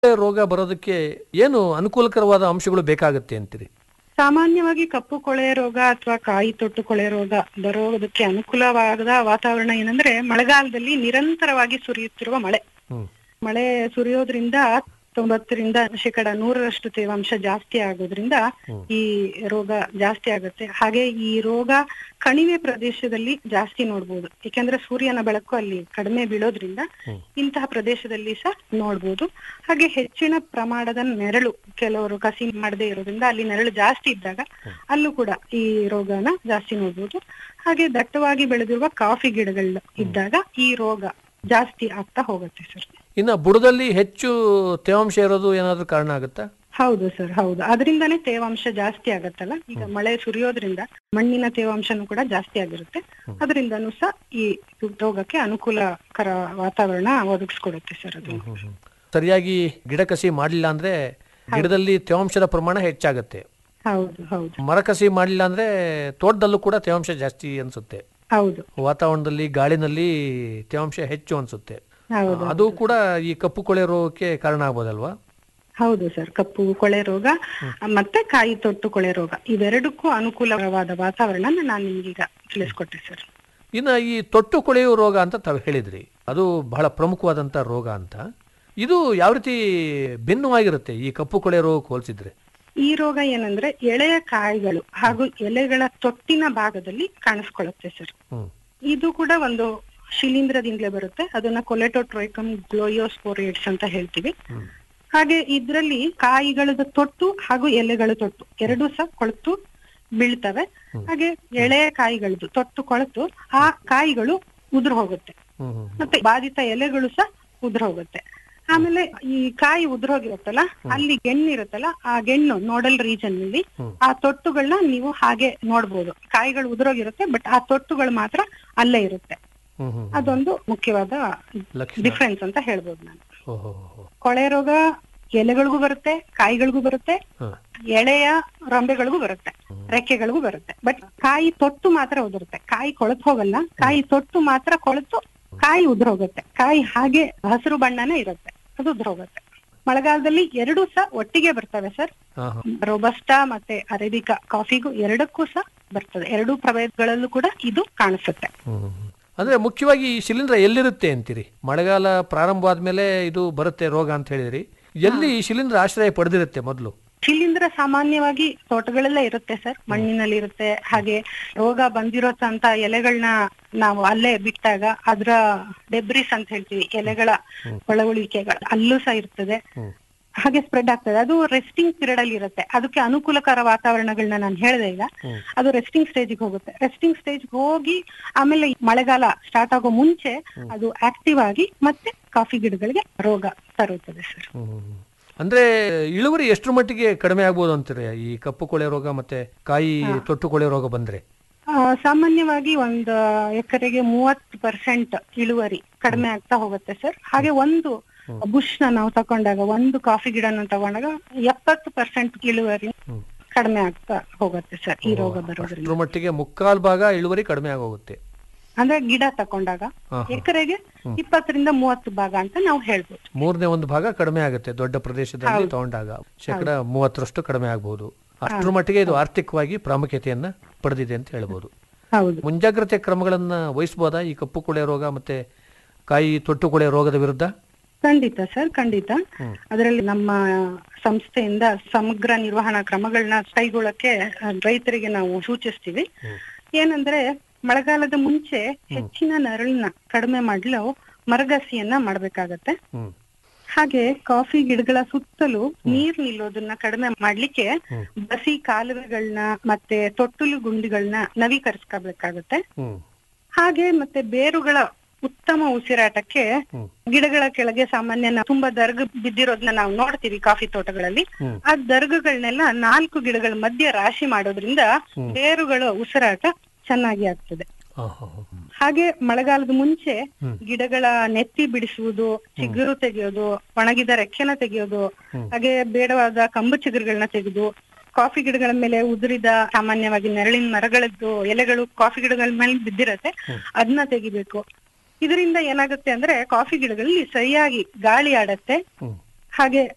ರೋಗ ಬರೋದಕ್ಕೆ ಏನು ಅನುಕೂಲಕರವಾದ ಅಂಶಗಳು ಬೇಕಾಗುತ್ತೆ ಅಂತೀರಿ ಸಾಮಾನ್ಯವಾಗಿ ಕಪ್ಪು ಕೊಳೆ ರೋಗ ಅಥವಾ ಕಾಯಿ ತೊಟ್ಟು ಕೊಳೆ ರೋಗ ಬರೋದಕ್ಕೆ ಅನುಕೂಲವಾದ ವಾತಾವರಣ ಏನಂದ್ರೆ ಮಳೆಗಾಲದಲ್ಲಿ ನಿರಂತರವಾಗಿ ಸುರಿಯುತ್ತಿರುವ ಮಳೆ ಹ್ಮ್ ಮಳೆ ಸುರಿಯೋದ್ರಿಂದ ತೊಂಬತ್ತರಿಂದ ಶೇಕಡ ನೂರರಷ್ಟು ತೇವಾಂಶ ಜಾಸ್ತಿ ಆಗೋದ್ರಿಂದ ಹ್ಮ್. ಈ ರೋಗ ಜಾಸ್ತಿ ಆಗುತ್ತೆ ಹಾಗೆ ಈ ರೋಗ ಕಣಿವೆ ಪ್ರದೇಶದಲ್ಲಿ ಜಾಸ್ತಿ ನೋಡ್ಬೋದು ಯಾಕೆಂದ್ರೆ ಸೂರ್ಯನ ಬೆಳಕು ಅಲ್ಲಿ ಕಡಿಮೆ ಬೀಳೋದ್ರಿಂದ ಹ್ಮ್. ಇಂತಹ ಪ್ರದೇಶದಲ್ಲಿ ಸಹ ನೋಡ್ಬೋದು ಹಾಗೆ ಹೆಚ್ಚಿನ ಪ್ರಮಾಣದ ನೆರಳು ಕೆಲವರು ಕಸಿ ಮಾಡದೇ ಇರೋದ್ರಿಂದ ಅಲ್ಲಿ ನೆರಳು ಜಾಸ್ತಿ ಇದ್ದಾಗ ಅಲ್ಲೂ ಕೂಡ ಈ ರೋಗನ ಜಾಸ್ತಿ ನೋಡ್ಬೋದು ಹಾಗೆ ದಟ್ಟವಾಗಿ ಬೆಳೆದಿರುವ ಕಾಫಿ ಗಿಡಗಳು ಇದ್ದಾಗ ಈ ರೋಗ ಜಾಸ್ತಿ ಆಗ್ತಾ ಹೋಗುತ್ತೆ ಸರ್ ಇನ್ನು ಬುಡದಲ್ಲಿ ಹೆಚ್ಚು ತೇವಾಂಶ ಇರೋದು ಏನಾದ್ರೂ ಕಾರಣ ಆಗುತ್ತಾ ಹೌದು ಸರ್ ಹೌದು ಅದರಿಂದಾನೇ ತೇವಾಂಶ ಜಾಸ್ತಿ ಆಗತ್ತಲ್ಲ ಈಗ ಮಳೆ ಸುರಿಯೋದ್ರಿಂದ ಮಣ್ಣಿನ ತೇವಾಂಶನೂ ಕೂಡ ಜಾಸ್ತಿ ಆಗಿರುತ್ತೆ ಅದರಿಂದನೂ ಸಹ ಈ ರೋಗಕ್ಕೆ ಅನುಕೂಲಕರ ವಾತಾವರಣ ಒದಗಿಸ್ಕೊಡುತ್ತೆ ಸರ್ ಅದು ಸರಿಯಾಗಿ ಗಿಡ ಕಸಿ ಮಾಡಲಿಲ್ಲ ಅಂದ್ರೆ ಗಿಡದಲ್ಲಿ ತೇವಾಂಶದ ಪ್ರಮಾಣ ಹೆಚ್ಚಾಗುತ್ತೆ ಹೌದು ಹೌದು ಮರ ಕಸಿ ಮಾಡಲಿಲ್ಲ ಅಂದ್ರೆ ತೋಟದಲ್ಲೂ ಕೂಡ ತೇವಾಂಶ ಜಾಸ್ತಿ ಅನ್ಸುತ್ತೆ ಹೌದು ವಾತಾವರಣದಲ್ಲಿ ಗಾಳಿನಲ್ಲಿ ತೇವಾಂಶ ಹೆಚ್ಚು ಅನ್ಸುತ್ತೆ ಹೌದು ಅದು ಕೂಡ ಈ ಕಪ್ಪು ಕೊಳೆ ರೋಗಕ್ಕೆ ಕಾರಣ ಆಗ್ಬೋದಲ್ವಾ ಹೌದು ಸರ್ ಕಪ್ಪು ಕೊಳೆ ರೋಗ ಮತ್ತೆ ಕಾಯಿ ತೊಟ್ಟು ಕೊಳೆ ರೋಗ ಇವೆರಡಕ್ಕೂ ಅನುಕೂಲವಾದ ವಾತಾವರಣ ನಾನು ನಿಮ್ಗೀಗ ತಿಳಿಸ್ಕೊಟ್ಟೆ ಸರ್ ಇನ್ನು ಈ ತೊಟ್ಟು ಕೊಳೆಯುವ ರೋಗ ಅಂತ ತಾವು ಹೇಳಿದ್ರಿ ಅದು ಬಹಳ ಪ್ರಮುಖವಾದಂಥ ರೋಗ ಅಂತ ಇದು ಯಾವ ರೀತಿ ಭಿನ್ನವಾಗಿರುತ್ತೆ ಈ ಕಪ್ಪು ಕೊಳೆ ರೋಗಕ್ಕೆ ಹೋಲಿಸಿದ್ರೆ ಈ ರೋಗ ಏನಂದ್ರೆ ಎಳೆಯ ಕಾಯಿಗಳು ಹಾಗೂ ಎಲೆಗಳ ತೊಟ್ಟಿನ ಭಾಗದಲ್ಲಿ ಕಾಣಿಸ್ಕೊಳ್ಳುತ್ತೆ ಸರ್ ಹ್ಮ್ ಇದು ಕೂಡ ಒಂದು ಶಿಲೀಂಧ್ರದಿಂದಲೇ ಬರುತ್ತೆ ಅದನ್ನ ಕೊಲೆಟೋಟ್ರೈಕಮ್ ಗ್ಲೋಯೋಸ್ಪೋರೇಟ್ಸ್ ಅಂತ ಹೇಳ್ತೀವಿ ಹ್ಮ್. ಹಾಗೆ ಇದ್ರಲ್ಲಿ ಕಾಯಿಗಳದ ತೊಟ್ಟು ಹಾಗೂ ಎಲೆಗಳ ತೊಟ್ಟು ಎರಡೂ ಸಹ ಕೊಳೆತು ಬೀಳ್ತವೆ ಹಾಗೆ ಎಳೆಯ ಕಾಯಿಗಳದ್ದು ತೊಟ್ಟು ಕೊಳೆತು ಆ ಕಾಯಿಗಳು ಉದುರು ಹೋಗುತ್ತೆ ಹ್ಮ್ ಹ್ಮ್ ಮತ್ತೆ ಬಾಧಿತ ಎಲೆಗಳು ಸಹ ಉದುರು ಹೋಗುತ್ತೆ ಆಮೇಲೆ ಈ ಕಾಯಿ ಉದುರೋಗಿರುತ್ತಲ್ಲ ಅಲ್ಲಿ ಗೆಣ್ಣು ಇರುತ್ತಲ್ಲ ಆ ಗೆಣ್ಣು ನೋಡಲ್ ರೀಜನ್ ನಲ್ಲಿ ಹ್ಮ್. ಆ ತೊಟ್ಟುಗಳನ್ನ ನೀವು ಹಾಗೆ ನೋಡ್ಬೋದು ಕಾಯಿಗಳು ಉದುರೋಗಿರುತ್ತೆ ಬಟ್ ಆ ತೊಟ್ಟುಗಳು ಮಾತ್ರ ಅಲ್ಲೇ ಇರುತ್ತೆ ಹ್ಮ್ ಹ್ಮ್ ಅದೊಂದು ಮುಖ್ಯವಾದ ಲಕ್ಷಣ ಡಿಫ್ರೆನ್ಸ್ ಅಂತ ಹೇಳ್ಬೋದು ನಾನು ಓಹೋ ಕೊಳೆ ರೋಗ ಎಲೆಗಳಿಗೂ ಬರುತ್ತೆ ಕಾಯಿಗಳಿಗೂ ಬರುತ್ತೆ ಹಾ ಎಳೆಯ ರಂಬೆಗಳಿಗೂ ಬರುತ್ತೆ ರೆಕ್ಕೆಗಳಿಗೂ ಬರುತ್ತೆ ಬಟ್ ಕಾಯಿ ತೊಟ್ಟು ಮಾತ್ರ ಉದುರುತ್ತೆ ಕಾಯಿ ಕೊಳೆತು ಹೋಗಲ್ಲ ಕಾಯಿ ತೊಟ್ಟು ಮಾತ್ರ ಕೊಳೆತು ಕಾಯಿ ಉದುರೋಗುತ್ತೆ ಕಾಯಿ ಹಾಗೆ ಹಸಿರು ಬಣ್ಣನೇ ಇರುತ್ತೆ ಅದು ಉದುರೋಗುತ್ತೆ ಮಳೆಗಾಲದಲ್ಲಿ ಎರಡೂ ಸಹ ಒಟ್ಟಿಗೆ ಬರ್ತವೆ ಸರ್ ಹಾ ಹಾ ರೋಬಸ್ಟಾ ಮತ್ತೆ ಅರೇಬಿಕಾ ಕಾಫಿಗೂ ಎರಡಕ್ಕೂ ಸಹ ಬರ್ತದೆ ಎರಡೂ ಪ್ರಭೇದಗಳಲ್ಲೂ ಕೂಡ ಇದು ಕಾಣಿಸುತ್ತೆ ಹ್ಮ್. ಅಂದ್ರೆ ಮುಖ್ಯವಾಗಿ ಈ ಶಿಲೀಂಧ್ರ ಎಲ್ಲಿರುತ್ತೆ ಅಂತೀರಿ ಮಳೆಗಾಲ ಪ್ರಾರಂಭ ಆದ್ಮೇಲೆ ಇದು ಬರುತ್ತೆ ರೋಗ ಅಂತ ಹೇಳಿದ್ರಿ ಎಲ್ಲಿ ಈ ಶಿಲೀಂಧ್ರ ಆಶ್ರಯ ಪಡೆದಿರುತ್ತೆ ಮೊದಲು ಶಿಲೀಂಧ್ರ ಸಾಮಾನ್ಯವಾಗಿ ತೋಟಗಳೆಲ್ಲ ಇರುತ್ತೆ ಸರ್ ಮಣ್ಣಿನಲ್ಲಿ ಇರುತ್ತೆ ಹಾಗೆ ರೋಗ ಬಂದಿರೋಂತ ಎಲೆಗಳನ್ನ ನಾವು ಅಲ್ಲೇ ಬಿಟ್ಟಾಗ ಅದ್ರ ಡೆಬ್ರಿಸ್ ಅಂತ ಹೇಳ್ತೀವಿ ಎಲೆಗಳ ಒಳಗುಳಿಕೆಗಳು ಅಲ್ಲೂ ಸಹ ಇರ್ತದೆ ಹ್ಮ್. ಹಾಗೆ ಸ್ಪ್ರೆಡ್ ಆಗ್ತದೆ ಅದು ರೆಸ್ಟಿಂಗ್ ಪೀರಿಯಡ್ ಅಲ್ಲಿ ಇರುತ್ತೆ ಅದಕ್ಕೆ ಅನುಕೂಲಕರ ವಾತಾವರಣಗಳನ್ನ ನಾನು ಹೇಳಿದೆ ಈಗ ಹ್ಮ್. ಅದು ರೆಸ್ಟಿಂಗ್ ಸ್ಟೇಜಿಗೆ ಹೋಗುತ್ತೆ ರೆಸ್ಟಿಂಗ್ ಸ್ಟೇಜ್ ಹೋಗಿ ಆಮೇಲೆ ಮಳೆಗಾಲ ಸ್ಟಾರ್ಟ್ ಆಗೋ ಮುಂಚೆ ಅದು ಆಕ್ಟಿವ್ ಆಗಿ ಮತ್ತೆ ಕಾಫಿ ಗಿಡಗಳಿಗೆ ರೋಗ ತರುತ್ತದೆ ಸರ್ ಹ್ಮ್. ಅಂದ್ರೆ ಇಳುವರಿ ಎಷ್ಟರ ಮಟ್ಟಿಗೆ ಕಡಿಮೆ ಆಗ್ಬೋದು ಅಂತೀರಿ ಈ ಕಪ್ಪು ಕೊಳೆ ರೋಗ ಮತ್ತೆ ಕಾಯಿ ತೊಟ್ಟು ಕೊಳೆ ರೋಗ ಬಂದ್ರೆ ಆ, ಸಾಮಾನ್ಯವಾಗಿ ಒಂದು ಎಕರೆಗೆ ಮೂವತ್ತು ಪರ್ಸೆಂಟ್ ಇಳುವರಿ ಕಡಿಮೆ ಆಗ್ತಾ ಹೋಗುತ್ತೆ ಸರ್ ಹಾಗೆ ಒಂದು ಬುಷ್ ನ ನಾವು ತಕೊಂಡಾಗ ಒಂದು ಕಾಫಿ ಗಿಡನ ತಗೊಂಡಾಗ ಎಪ್ಪತ್ತು ಪರ್ಸೆಂಟ್ ಇಳುವರಿ ಹ್ಮ್. ಕಡಿಮೆ ಆಗ್ತಾ ಹೋಗುತ್ತೆ ಸರ್ ಈ ರೋಗ ಬರೋದ್ರಿಂದ ಅಷ್ಟರ ಮಟ್ಟಿಗೆ ಮುಕ್ಕಾಲ್ ಭಾಗ ಇಳುವರಿ ಕಡಿಮೆ ಆಗೋಗುತ್ತೆ ಅಂದ್ರೆ ಗಿಡ ತಕೊಂಡಾಗ ಹಾ, ಹಾ. ಎಕರೆಗೆ ಇಪ್ಪತ್ತರಿಂದ ಮೂವತ್ತು ಭಾಗ ಅಂತ ನಾವು ಹೇಳ್ಬೋದು ಮೂರನೇ ಒಂದು ಭಾಗ ಕಡಿಮೆ ಆಗುತ್ತೆ ದೊಡ್ಡ ಪ್ರದೇಶದಲ್ಲಿ ತಗೊಂಡಾಗ ಶೇಕಡ ಮೂವತ್ತರಷ್ಟು ಕಡಿಮೆ ಆಗಬಹುದು ಅಷ್ಟರ ಮಟ್ಟಿಗೆ ಇದು ಆರ್ಥಿಕವಾಗಿ ಪ್ರಾಮುಖ್ಯತೆಯನ್ನ ಪಡೆದಿದೆ ಅಂತ ಹೇಳ್ಬೋದು ಹೌದು ಮುಂಜಾಗ್ರತೆ ಕ್ರಮಗಳನ್ನ ವಹಿಸಬಹುದಾ ಈ ಕಪ್ಪು ಕೊಳೆ ರೋಗ ಮತ್ತೆ ಕಾಯಿ ತೊಟ್ಟು ಕೊಳೆ ರೋಗದ ವಿರುದ್ಧ ಖಂಡಿತ ಸರ್ ಖಂಡಿತ ಹ್ಮ್. ಅದರಲ್ಲಿ ನಮ್ಮ ಸಂಸ್ಥೆಯಿಂದ ಸಮಗ್ರ ನಿರ್ವಹಣಾ ಕ್ರಮಗಳನ್ನ ಕೈಗೊಳ್ಳಕ್ಕೆ ಆ, ರೈತರಿಗೆ ನಾವು ಸೂಚಿಸ್ತೀವಿ ಏನಂದ್ರೆ ಮಳೆಗಾಲದ ಮುಂಚೆ ಹೆಚ್ಚಿನ ನೆರಳನ್ನ ಕಡಿಮೆ ಮಾಡಲು ಮರಗಸಿಯನ್ನ ಮಾಡ್ಬೇಕಾಗತ್ತೆ ಹ್ಮ್ ಹಾಗೆ ಕಾಫಿ ಗಿಡಗಳ ಸುತ್ತಲೂ ನೀರ್ ನಿಲ್ಲೋದನ್ನ ಕಡಿಮೆ ಮಾಡ್ಲಿಕ್ಕೆ ಬಸಿ ಕಾಲುವೆಗಳನ್ನ ಮತ್ತೆ ತೊಟ್ಟಲು ಗುಂಡಿಗಳನ್ನ ನವೀಕರಿಸ್ಕೋಬೇಕಾಗತ್ತೆ ಹ್ಮ್ ಹಾಗೆ ಮತ್ತೆ ಬೇರುಗಳ ಉತ್ತಮ ಉಸಿರಾಟಕ್ಕೆ ಹ್ಮ್. ಗಿಡಗಳ ಕೆಳಗೆ ಸಾಮಾನ್ಯ ನಾವು ತುಂಬಾ ದರ್ಗ ಬಿದ್ದಿರೋದನ್ನ ನಾವು ನೋಡ್ತೀವಿ ಕಾಫಿ ತೋಟಗಳಲ್ಲಿ ಹ್ಮ್. ಆ ದರ್ಗಗಳನ್ನೆಲ್ಲ ನಾಲ್ಕು ಗಿಡಗಳ ಮಧ್ಯೆ ರಾಶಿ ಮಾಡೋದ್ರಿಂದ ಬೇರುಗಳ ಉಸಿರಾಟ ಚೆನ್ನಾಗಿ ಆಗ್ತದೆ ಹಾ, ಹಾ, ಹಾ. ಹಾಗೆ ಮಳೆಗಾಲದ ಮುಂಚೆ ಹ್ಮ್. ಗಿಡಗಳ ನೆತ್ತಿ ಬಿಡಿಸುವುದು ಚಿಗುರು ತೆಗೆಯೋದು ಒಣಗಿದ ರೆಕ್ಕೆನ ತೆಗೆಯೋದು ಹ್ಮ್. ಹಾಗೆ ಬೇಡವಾದ ಕಂಬು ಚಿಗುರುಗಳನ್ನ ತೆಗೆದು ಕಾಫಿ ಗಿಡಗಳ ಮೇಲೆ ಉದುರಿದ ಸಾಮಾನ್ಯವಾಗಿ ನೆರಳಿನ ಮರಗಳದ್ದು ಎಲೆಗಳು ಕಾಫಿ ಗಿಡಗಳ ಮೇಲೆ ಬಿದ್ದಿರತ್ತೆ ಅದನ್ನ ತೆಗಿಬೇಕು ಇದರಿಂದ ಏನಾಗುತ್ತೆ ಅಂದ್ರೆ ಕಾಫಿ ಗಿಡಗಳಲ್ಲಿ ಸರಿಯಾಗಿ ಗಾಳಿ ಆಡತ್ತೆ ಹ್ಮ್ ಹಾಗೆ